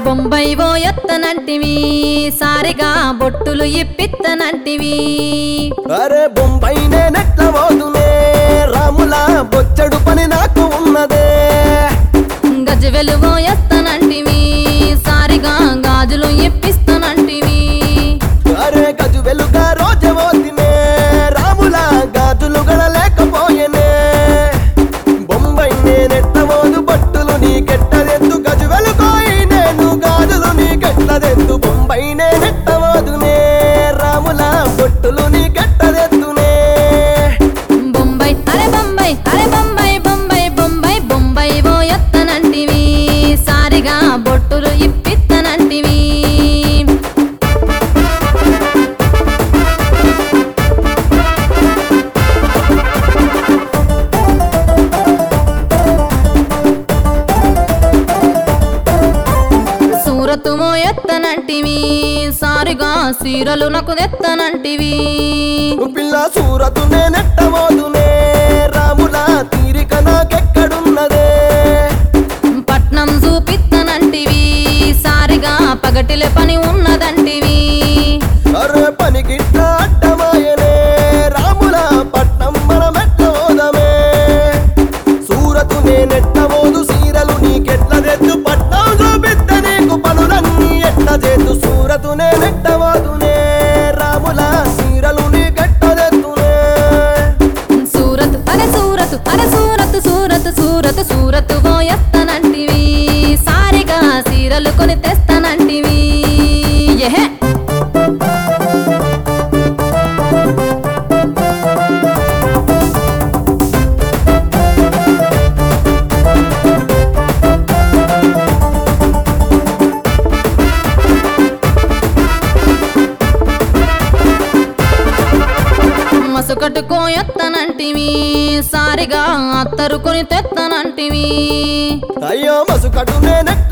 బొంబాయి ఓ ఎత్తనంటివి సారిగా బొట్టులు ఇప్పిత్తనంటివి అరే బొంబాయినే నెట్ల పోదునే రాముల బొచ్చడు పని నాకు ఉన్నదే గజవెలు ఓ ఎత్తనంటివి సారిగా గాజులు ఇప్పిస్తానంటివి అరే గజు వెలుగా రోజవోతినే రాముల గాజులు గడలేకపోయేనే బొంబాయినే నెట్టబోదు బట్టులు నీకెట్టదెత్తు గజు వెలుగోయి నేను గాజులు నీకెట్టదెత్తు బొంబాయినే నెట్టబోదునే రాముల బొట్టులు నీకెట్టదెత్తునే బొంబాయి అరే బొంబాయి అరే బొంబాయి బొంబాయి బొంబాయి బొంబాయి ఓ ఎత్తనంటివి సారిగా బొట్టులు ఇప్పిత్తనంటివి సూరతు ఓ ఎత్తనంటివి సారిగా సీరలు నాకు ఎత్తనంటివి పిల్ల సూరతునే నెట్టబోదునే రాముల తీరిక నాకెక్కడున్నదే పట్నం చూపిత్తనంటివి సారిగా పగటిల పని ఉన్నదంటివి అరే పనికిట్ట అడ్డమాయనే రాముల పట్నం మనమెట్ల పోదమే సూరతు నేనెట్టబోదు సీరలు నీకెట్ల తెద్దు పట్నం చూపిస్తే నీకు పనులన్నీ ఎట్ల చేద్దు సూరతు నేనెట్టబోదునే రాముల సీరలు నీకెట్టదెత్తునే సూరత్ అరే సూరత్ అరే సూరత్ సూరత్ సూరత్ సూరత్ ఓ ఎత్తనంటివి సారిగా సీరలు కొని తెస్తానంటివి ఎహే మసుకట్టుకో ఎత్తనంటివి సారిగా అత్తరుకొని తెత్తనంటివి అయ్యో మసుకటు నేనెట్ట